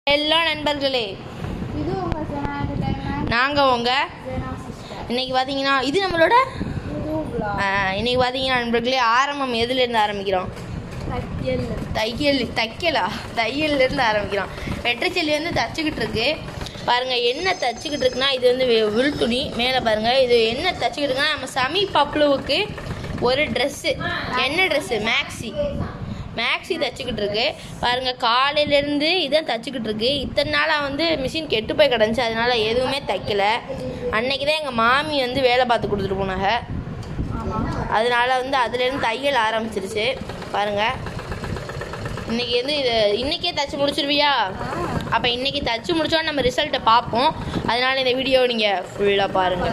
எல்லா நண்பர்களே இது உங்க சேனல் நாங்க உங்க ஜெனா சிஸ்டர் இன்னைக்கு பாத்தீங்கன்னா இது நம்மளோட இது vlog. ஆ, இன்னைக்கு பாத்தீங்கன்னா நண்பர்களே ஆரம்பம் எதுல இருந்து ஆரம்பிக்கிறோம் தையல் தையல் தைக்கலா தையல்ல இருந்து ஆரம்பிக்கிறோம் வெற்றிச்செல்லி வந்து தச்சுக்கிட்டு இருக்கு பாருங்க என்ன தச்சுக்கிட்டு இருக்குன்னா இது வந்து வே- உள் துணி மேலே பாருங்க இது என்ன தச்சுக்கிட்டு இருக்குன்னா நம்ம சமி பப்ளுவுக்கு ஒரு ட்ரெஸ்ஸு என்ன ட்ரெஸ்ஸு மேக்ஸி மேக்ஸி தச்சுக்கிட்டு இருக்கு பாருங்க காலையிலேருந்து இதான் தச்சுக்கிட்டு இருக்கு இத்தனை நாளாக வந்து மிஷின் கெட்டு போய் கிடந்துச்சு அதனால எதுவுமே தைக்கல அன்னைக்கு தான் எங்கள் மாமி வந்து வேலை பார்த்து கொடுத்துட்டு போனாங்க அதனால வந்து அதுலேருந்து தையல் ஆரம்பிச்சிருச்சு பாருங்க இன்னைக்கு வந்து இது இன்னைக்கே தச்சு முடிச்சிருவியா அப்போ இன்னைக்கு தச்சு முடிச்சோன்னு நம்ம ரிசல்ட்டை பார்ப்போம் அதனால இந்த வீடியோ நீங்கள் ஃபுல்லாக பாருங்கள்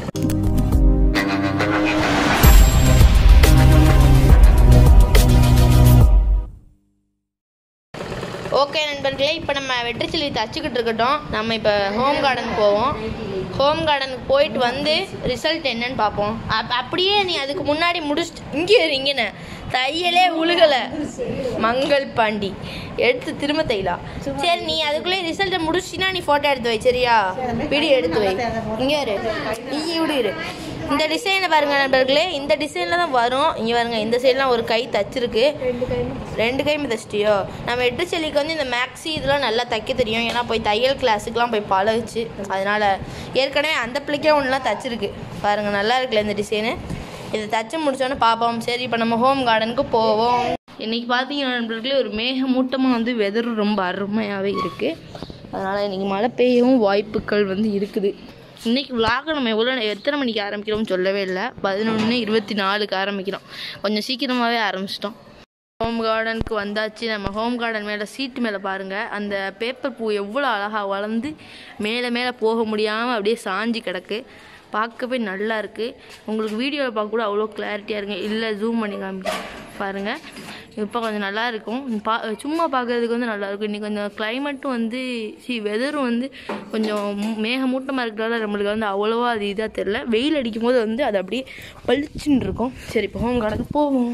ஓகே நண்பர்களே இப்போ நம்ம வெற்றிச்சிலி தச்சுக்கிட்டு இருக்கட்டும் நம்ம இப்போ ஹோம் கார்டன் போவோம் ஹோம் கார்டனுக்கு போயிட்டு வந்து ரிசல்ட் என்னன்னு பார்ப்போம் அப் அப்படியே நீ அதுக்கு முன்னாடி முடிச்சுட்டு இங்கே இங்கன்னு தையலே உழுகலை மங்கள் பாண்டி எடுத்து திரும்ப தையலாம் சரி நீ அதுக்குள்ளே ரிசல்ட்டை முடிச்சினா நீ ஃபோட்டோ எடுத்து வை சரியா வீடியோ எடுத்து வை இங்கே இரு நீ இப்படி இரு இந்த டிசைனை பாருங்க நண்பர்களே இந்த டிசைனில் தான் வரும் இங்கே பாருங்க இந்த சைட்லாம் ஒரு கை தச்சிருக்கு ரெண்டு கையும் ரெண்டு கையும் தச்சிட்டியோ நம்ம எட்டு செல்லிக்கு வந்து இந்த மேக்ஸி இதெல்லாம் நல்லா தைக்க தெரியும் ஏன்னா போய் தையல் கிளாஸுக்குலாம் போய் பழகுச்சு அதனால ஏற்கனவே அந்த பிள்ளைக்கே ஒன்றுலாம் தச்சிருக்கு பாருங்க நல்லா இருக்குல்ல இந்த டிசைனு இதை தச்சு முடிச்சோன்னே பார்ப்போம் சரி இப்போ நம்ம ஹோம் கார்டனுக்கு போவோம் இன்னைக்கு பார்த்தீங்கன்னா நண்பர்களே ஒரு மேகமூட்டமாக வந்து வெதர் ரொம்ப அருமையாகவே இருக்குது அதனால் இன்னைக்கு மழை பெய்யவும் வாய்ப்புகள் வந்து இருக்குது இன்னைக்கு விளாக நம்ம எவ்வளோ எத்தனை மணிக்கு ஆரம்பிக்கிறோம்னு சொல்லவே இல்லை பதினொன்று இருபத்தி நாலுக்கு ஆரம்பிக்கிறோம் கொஞ்சம் சீக்கிரமாகவே ஆரம்பிச்சிட்டோம் ஹோம் கார்டனுக்கு வந்தாச்சு நம்ம ஹோம் கார்டன் மேலே சீட்டு மேலே பாருங்கள் அந்த பேப்பர் பூ எவ்வளோ அழகாக வளர்ந்து மேலே மேலே போக முடியாமல் அப்படியே சாஞ்சு கிடக்கு பார்க்கவே நல்லா இருக்குது உங்களுக்கு வீடியோவில் பார்க்க கூட அவ்வளோ கிளாரிட்டியாக இருங்க இல்லை ஜூம் பண்ணி காமிக்கிறேன் பாருங்கள் இப்போ கொஞ்சம் நல்லா இருக்கும் பா சும்மா பார்க்கறதுக்கு வந்து நல்லா இருக்கும் இன்றைக்கி கொஞ்சம் கிளைமேட்டும் வந்து சி வெதரும் வந்து கொஞ்சம் மு- மேகமூட்டமாக இருக்கிறதால நம்மளுக்கு வந்து அவ்வளோவா அது இதாக தெரில வெயில் அடிக்கும் போது வந்து அது அப்படியே பளிச்சுன்னு இருக்கும் சரி இப்போ ஹோம் கார்டனுக்கு போவோம்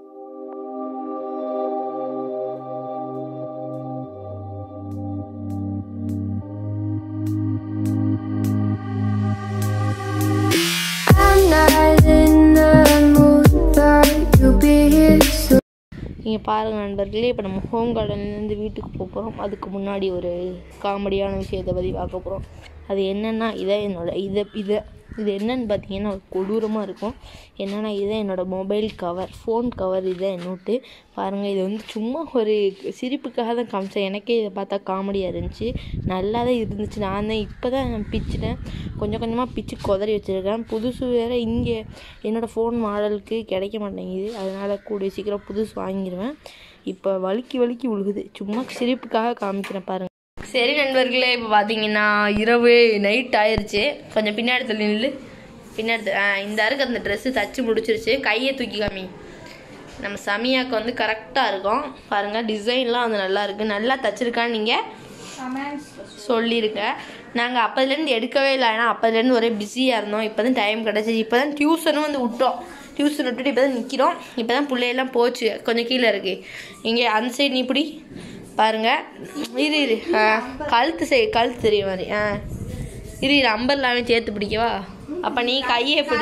I'm not in the mood, but you'll be here soon. நீங்கள் பாருங்கள் நண்பர்களே இப்போ நம்ம ஹோம் கார்டன்லேருந்து வீட்டுக்கு போக போகிறோம் அதுக்கு முன்னாடி ஒரு காமெடியான விஷயத்தை பற்றி பார்க்க போகிறோம் அது என்னென்னா இதை என்னோட இதை இதை இது என்னன்னு பார்த்தீங்கன்னா ஒரு கொடூரமாக இருக்கும் என்னென்னா இதை என்னோட மொபைல் கவர் ஃபோன் கவர் இதை என்னோட்டு பாருங்கள் இது வந்து சும்மா ஒரு சிரிப்புக்காக தான் காமிச்சேன் எனக்கே இதை பார்த்தா காமெடியாக இருந்துச்சு நல்லா தான் இருந்துச்சு நான் தான் இப்போ தான் பிச்சிட்டேன் கொஞ்சம் கொஞ்சமாக பிச்சு குதறி வச்சுருக்கேன் புதுசு வேறு இங்கே என்னோடய ஃபோன் மாடலுக்கு கிடைக்க மாட்டேங்குது அதனால் கூடிய சீக்கிரம் புதுசு வாங்கிடுவேன் இப்போ வலிக்கி வலிக்கி விழுகுது சும்மா சிரிப்புக்காக காமிக்கிறேன் பாருங்க சரி நண்பர்களே இப்போ பார்த்தீங்கன்னா இரவு நைட் ஆயிருச்சு கொஞ்சம் பின்னாடி தள்ளி நில்லு பின்னாடி த- ஆ, இந்த அருக்கு அந்த ட்ரெஸ்ஸு தச்சு முடிச்சிருச்சு கையை தூக்கி காமி நம்ம சமியாக்கு வந்து கரெக்டாக இருக்கும் பாருங்கள் டிசைன்லாம் வந்து நல்லா இருக்குது நல்லா தச்சிருக்கான்னு நீங்கள் கமெண்ட்ஸ் சொல்லியிருக்க நாங்கள் அப்போதுலேருந்து எடுக்கவே இல்லை ஏன்னா அப்போதுலேருந்து ஒரே பிஸியாக இருந்தோம் இப்போ தான் டைம் கிடச்சிச்சு இப்போ தான் டியூஷனும் வந்து விட்டோம் டியூஷன் விட்டுட்டு இப்போ தான் நிற்கிறோம் இப்போ தான் பிள்ளையெல்லாம் போச்சு கொஞ்சம் கீழே இருக்கு இங்கே அந்த சைடு நீ இப்படி பாருங்க இரு இரு ஆ கழுத்து சை கழுத்து தெரிய மாதிரி ஆ இரு இரு அம்பர்லாமே சேர்த்து பிடிக்கவா அப்போ நீ கையே பிடி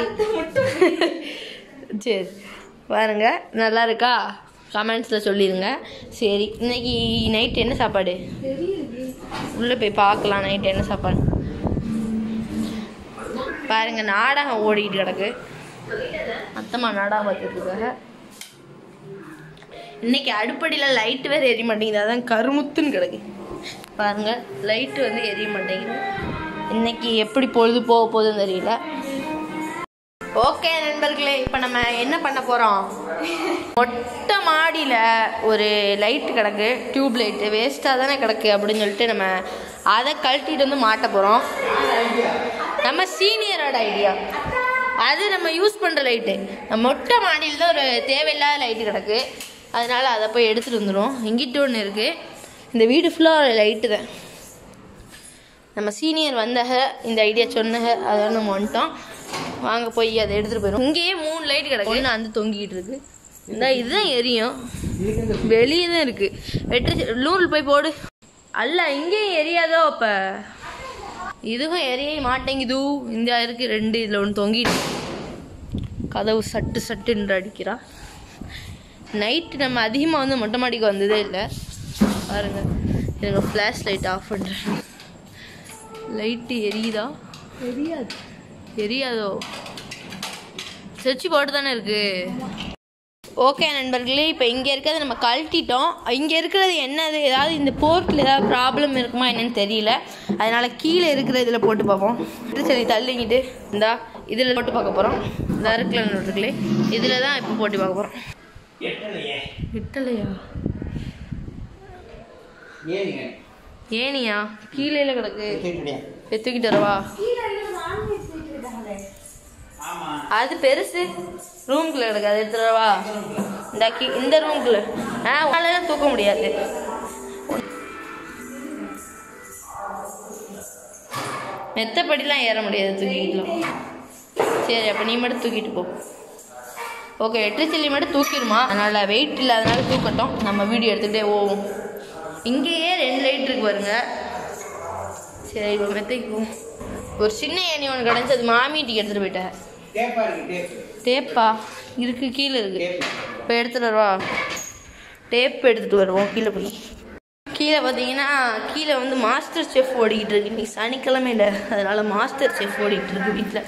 சரி பாருங்க நல்லா இருக்கா கமெண்ட்ஸில் சொல்லிடுங்க சரி இன்னைக்கு நைட் என்ன சாப்பாடு உள்ளே போய் பார்க்கலாம் நைட் என்ன சாப்பாடு பாருங்க நாடகம் ஓடிட்டு கிடக்கு மொத்தமா நாடகம் பார்த்துட்டு இருக்காங்க இன்னைக்கு அடுப்படியில் லைட்டு வேறு எரிய மாட்டேங்குது அதான் கருமுத்துன்னு கிடக்கு பாருங்க லைட்டு வந்து எரிய மாட்டேங்குது இன்னைக்கு எப்படி பொழுது போக போகுதுன்னு தெரியல ஓகே நண்பர்களே இப்போ நம்ம என்ன பண்ண போகிறோம் மொட்டை மாடியில் ஒரு லைட்டு கிடக்கு டியூப் லைட்டு வேஸ்ட்டாக தானே கிடக்கு அப்படின்னு சொல்லிட்டு நம்ம அதை கழட்டிட்டு வந்து மாட்ட போகிறோம் நம்ம சீனியரோட ஐடியா அது நம்ம யூஸ் பண்ணுற லைட்டு நம்ம மொட்டை மாடியில் தான் ஒரு தேவையில்லாத லைட்டு கிடக்கு அதனால் அதை போய் எடுத்துகிட்டு வந்துடும் இங்கிட்டு ஒன்று இருக்குது இந்த வீடு ஃபுல்லாக லைட்டு தான் நம்ம சீனியர் வந்தக இந்த ஐடியா சொன்னக அதோட நம்ம வந்துட்டோம் வாங்க போய் அதை எடுத்துகிட்டு போயிடும் இங்கேயே மூணு லைட் கிடக்கு ஒன்று அந்த தொங்கிட்டு இருக்கு இந்த இதுதான் எரியும் வெளியே தான் இருக்கு வெற்றி நூல் போய் போடு அல்ல இங்கேயும் எரியாதோ அப்ப இதுவும் எரிய மாட்டேங்குது இந்த இருக்கு ரெண்டு இதில் ஒன்று தொங்கிட்டு கதவு சட்டு சட்டுன்னு அடிக்கிறா நைட்டு நம்ம அதிகமாக வந்து மொட்டை மாடிக்கு வந்ததே இல்லை பாருங்க எனக்கு ஃப்ளாஷ் லைட் ஆஃப் பண்ணுறேன் லைட்டு எரியுதா எரியாது எரியாதோ சுவிட்ச் போட்டு தானே இருக்கு ஓகே நண்பர்களே இப்போ இங்கே இருக்கிறது நம்ம கழட்டிட்டோம் இங்கே இருக்கிறது என்னது ஏதாவது இந்த போர்ட்டில் ஏதாவது ப்ராப்ளம் இருக்குமா என்னன்னு தெரியல அதனால கீழே இருக்கிற இதில் போட்டு பார்ப்போம் சரி தள்ளிங்கிட்டு இந்தா இதில் போட்டு பார்க்க போகிறோம் இந்த இருக்குல்ல நண்பர்களே இதில் தான் இப்போ போட்டு பார்க்க போகிறோம் எட்டலையே விட்டலையா ஏனுங்க ஏனியா கீழே கிடக்கு கேட்டுடியா எடுத்துக்கிட்டு வரவா ஆமா அது பெருசு ரூம்குள்ள கிடக்கு அது எடுத்துட்டு வரவா இந்த கீ இந்த ரூம்குள்ள ஆ உன்னால தூக்க முடியாது மெத்தப்படிலாம் ஏற முடியாது தூக்கிக்கலாம் சரி அப்போ நீ மட்டும் தூக்கிட்டு போ ஓகே வெற்றி சில்லி மட்டும் தூக்கிடுமா அதனால் வெயிட் இல்லாதனால தூக்கட்டும் நம்ம வீடியோ எடுத்துக்கிட்டே போவோம் இங்கேயே ரெண்டு லைட் இருக்கு பாருங்க சரி இப்போ மெத்தைக்கு போவோம் ஒரு சின்ன ஏணி ஒன்று கிடச்சி அது மாமிட்டிக்கு எடுத்துகிட்டு போயிட்டேன் டேப்பா இருக்கு டேப்பு டேப்பா இருக்கு கீழே இருக்கு டேப்பு இப்போ எடுத்துட்டு வருவா டேப் எடுத்துட்டு வருவோம் கீழே போய் கீழே பார்த்தீங்கன்னா கீழே வந்து மாஸ்டர் செஃப் ஓடிக்கிட்டு இருக்கு இன்னைக்கு சனிக்கிழமையில அதனால மாஸ்டர் செஃப் ஓடிக்கிட்டு இருக்கு வீட்டில்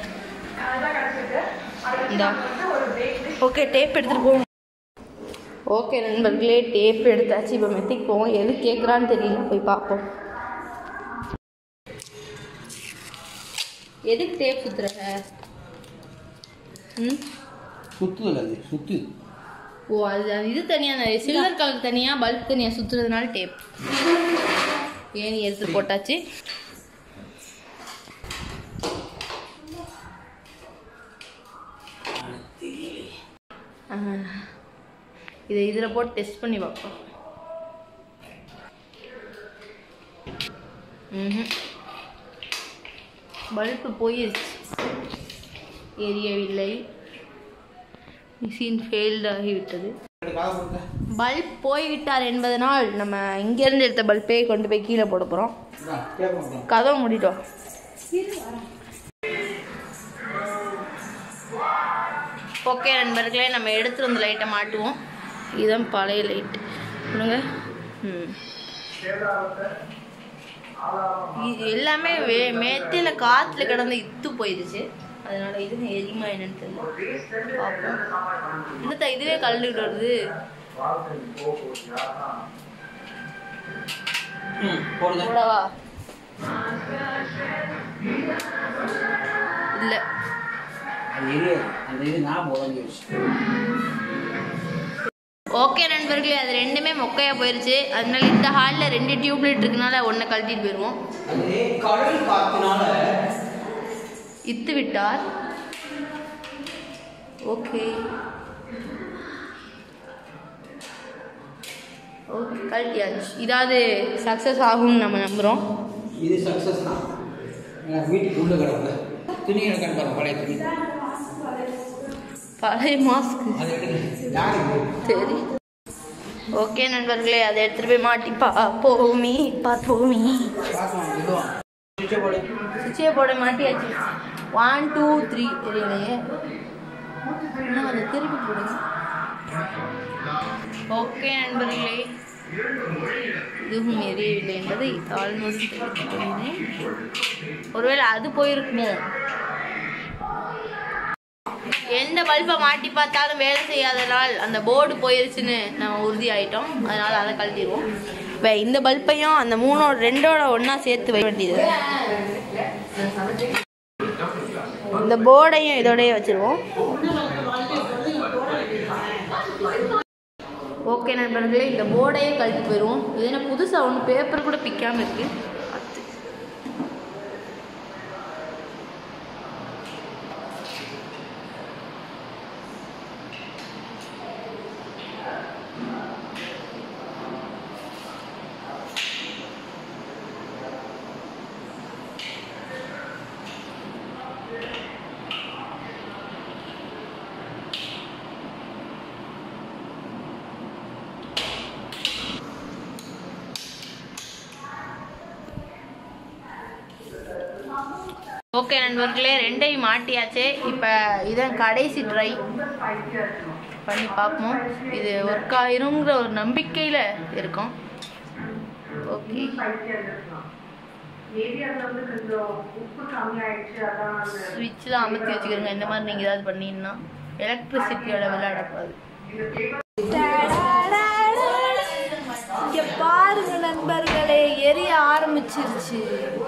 இந்தா ஓகே டேப் எடுத்துட்டு போவோம் ஓகே நண்பர்களே டேப் எடுத்தாச்சு இப்போ மெத்திக்கு போவோம் எது கேட்குறான்னு தெரியல போய் பார்ப்போம் எதுக்கு டேப் சுத்துற ம் சுத்துதல் அது சுத்து ஓ அது அது இது தனியாக சில்வர் கலர் தனியாக பல்ப் தனியாக சுற்றுறதுனால டேப் ஏணி எடுத்து போட்டாச்சு ஆ. இதை இதில் போட்டு டெஸ்ட் பண்ணி பார்ப்போம் ம்ஹும். பல்பு போயிருச்சு எரியவில்லை மிஷின் ஃபெயில்டு ஆகிவிட்டது காது கொடுத்த பல்ப் போய்விட்டார் என்பதனால் நம்ம இங்கேருந்து எடுத்த பல்பே கொண்டு போய் கீழே போட போகிறோம் டேப்பா கொடுத்தேன் கதவை மூடிட்டோம் ஓகே நண்பர்களே நம்ம எடுத்துட்டு வந்த லைட்டை மாட்டுவோம் இதுதான் பழைய லைட் சொல்லுங்க ம் இது எல்லாமே வே மேத்தியில் காற்றுல கிடந்து இத்து போயிடுச்சு அதனால இது எரியுமா என்னன்னு தெரியல பார்ப்போம் இந்த இதுவே கலந்துக்கிட்டு வருது ம் போடுங்க போடவா இல்லை அது இது அந்த இது நான் உடஞ்சி வச்சு ஓகே நண்பர்களே அது ரெண்டுமே மொக்கையா போயிருச்சு அதனால இந்த ஹாலில் ரெண்டு டியூப்லைட் இருக்கனால ஒன்றை கழட்டிட்டு போயிடுவோம் அது கடல் காத்தினால இத்து விட்டார் ஓகே ஓகே கழட்டியாச்சு இதாவது சக்ஸஸ் ஆகும்னு நம்ம நம்புகிறோம் இது சக்ஸஸ் தான் எனக்கு வீட்டுக்கு உள்ள கிடக்குல துணி எடுக்கணும் பாருங்க பழைய துணி பழைய மாஸ்க் அதை எடுங்க யாருக்கு சரி ஓகே நண்பர்களே அதை எடுத்துகிட்டு போய் மாட்டி பார்ப்போமே பார்ப்போமே பார்க்கலாம் இதுவும் சுவிட்சை போடு சுவிட்சே போட மாட்டியாச்சு ஒன் டூ த்ரீ தெரியலையே இன்னும் அதை திருப்பி போடுங்க ஓகே நண்பர்களே இதுவும் எரியவில்லை என்பதை ஆல்மோஸ்ட் தெரிவித்துக் கொள்கிறேன் ஒருவேளை அது போயிருக்குமோ எந்த பல்பை மாட்டி பார்த்தாலும் வேலை செய்யாதனால் அந்த போர்டு போயிருச்சுன்னு நம்ம உறுதி ஆயிட்டோம் அதனால அதை கழட்டிடுவோம் இப்போ இந்த பல்பையும் அந்த மூணோட ரெண்டோட ஒன்றா சேர்த்து வைக்க வேண்டியது இந்த போர்டையும் இதோடய வச்சிருவோம் ஓகே நண்பர்களே இந்த போர்டையே கழட்டி போயிடுவோம் இது என்ன புதுசாக ஒன்று பேப்பர் கூட பிக்காமல் இருக்கு பார்த்து. ஓகே நண்பர்களே ரெண்டையும் மாட்டியாச்சு இப்போ இதான் கடைசி ட்ரை பண்ணி பார்ப்போம் இது ஒர்க் ஆயிருங்கிற ஒரு நம்பிக்கையில் இருக்கோம் ஓகே ஸ்விட்ச்லாம் அமர்த்தி வச்சுக்கிறோங்க இந்த மாதிரி நீங்கள் ஏதாவது பண்ணீங்கன்னா எலக்ட்ரிசிட்டியோட விளையாடக்கூடாது இங்க பாருங்க நண்பர்களே எரிய ஆரம்பிச்சிருச்சு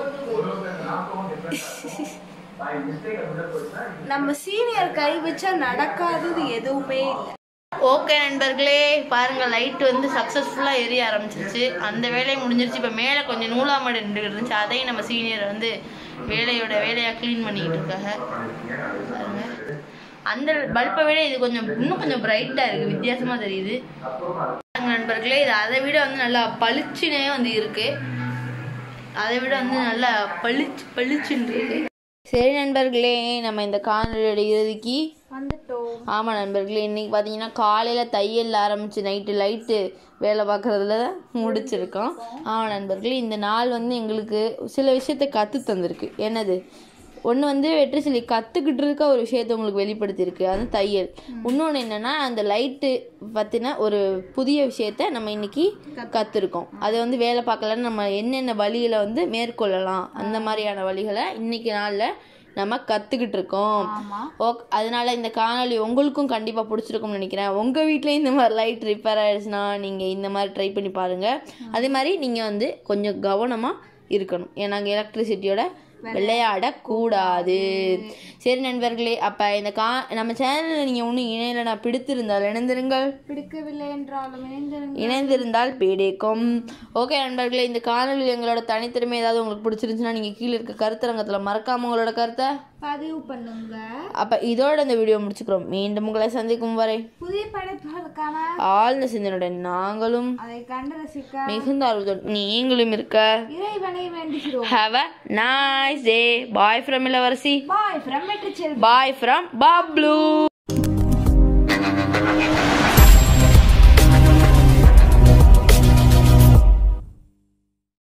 நம்ம சீனியர் கை வச்சா நடக்காதது எதுவுமே இல்லை ஓகே நண்பர்களே பாருங்க லைட் வந்து சக்ஸஸ்ஃபுல்லாக எரிய ஆரம்பிச்சிருச்சு அந்த வேலையை முடிஞ்சிருச்சு இப்போ மேலே கொஞ்சம் நூலாமடி நின்று இருந்துச்சு அதையும் நம்ம சீனியர் வந்து வேலையோட வேலையாக க்ளீன் பண்ணிக்கிட்டு இருக்காங்க பாருங்க அந்த பல்பை விட இது கொஞ்சம் இன்னும் கொஞ்சம் பிரைட்டாக இருக்குது வித்தியாசமாக தெரியுது பாருங்க நண்பர்களே இது அதை விட வந்து நல்லா பளிச்சுனே வந்து இருக்கு அதை விட வந்து நல்லா பளிச்சு பளிச்சுன்னு இருக்கு சரி நண்பர்களே நம்ம இந்த காணொலியோட இறுதிக்கு வந்துட்டோம் ஆமாம் நண்பர்களே இன்றைக்கி பார்த்தீங்கன்னா காலையில் தையல் ஆரம்பித்து நைட்டு லைட்டு வேலை பார்க்குறதுல முடிச்சிருக்கோம் ஆமாம் நண்பர்களே இந்த நாள் வந்து எங்களுக்கு சில விஷயத்தை கற்று தந்திருக்கு என்னது ஒன்று வந்து வெற்றி சொல்லி கற்றுக்கிட்டு இருக்க ஒரு விஷயத்தை உங்களுக்கு வெளிப்படுத்தியிருக்கு அது தையல் இன்னொன்று என்னென்னா அந்த லைட்டு பற்றின ஒரு புதிய விஷயத்த நம்ம இன்னைக்கு கற்றுருக்கோம் அதை வந்து வேலை பார்க்கலன்னு நம்ம என்னென்ன வழிகளை வந்து மேற்கொள்ளலாம் அந்த மாதிரியான வழிகளை இன்னைக்கு நாளில் நம்ம கற்றுக்கிட்டு இருக்கோம் ஓக் அதனால இந்த காணொளி உங்களுக்கும் கண்டிப்பாக பிடிச்சிருக்கும்னு நினைக்கிறேன் உங்கள் வீட்லேயும் இந்த மாதிரி லைட் ரிப்பேர் ஆயிடுச்சுன்னா நீங்கள் இந்த மாதிரி ட்ரை பண்ணி பாருங்கள் அதே மாதிரி நீங்கள் வந்து கொஞ்சம் கவனமாக இருக்கணும் ஏன்னா அங்கே எலக்ட்ரிசிட்டியோட விளையாடக்கூடாது சரி நண்பர்களே அப்போ இந்த கா நம்ம சேனலில் நீங்கள் ஒன்றும் இணையலனா பிடித்திருந்தால் இணைந்திருங்கள் பிடிக்கவில்லை என்றாலும் இணைந்திருங்க இணைந்திருந்தால் பிடிக்கும் ஓகே நண்பர்களே இந்த காணொலியில் எங்களோட தனித்திறமை ஏதாவது உங்களுக்கு பிடிச்சிருந்துச்சுன்னா நீங்கள் கீழே இருக்க கருத்தரங்கத்தில் மறக்காம உங்களோட கருத்தை பதிவு பண்ணுங்க அப்போ இதோட இந்த வீடியோ முடிச்சுக்கிறோம் மீண்டும் உங்களை சந்திக்கும் வரை புதிய படைப்புகளுக்கான ஆழ்ந்த சிந்தனுடன் நாங்களும் அதை கண்டு ரசிக்க மிகுந்த ஆர்வத்துடன் நீங்களும் இருக்க இறைவனை வேண்டுகிறோம் have a nice day bye from Ilavarasi bye from வெற்றி பாய் ஃப்ரம் பாப்ளூ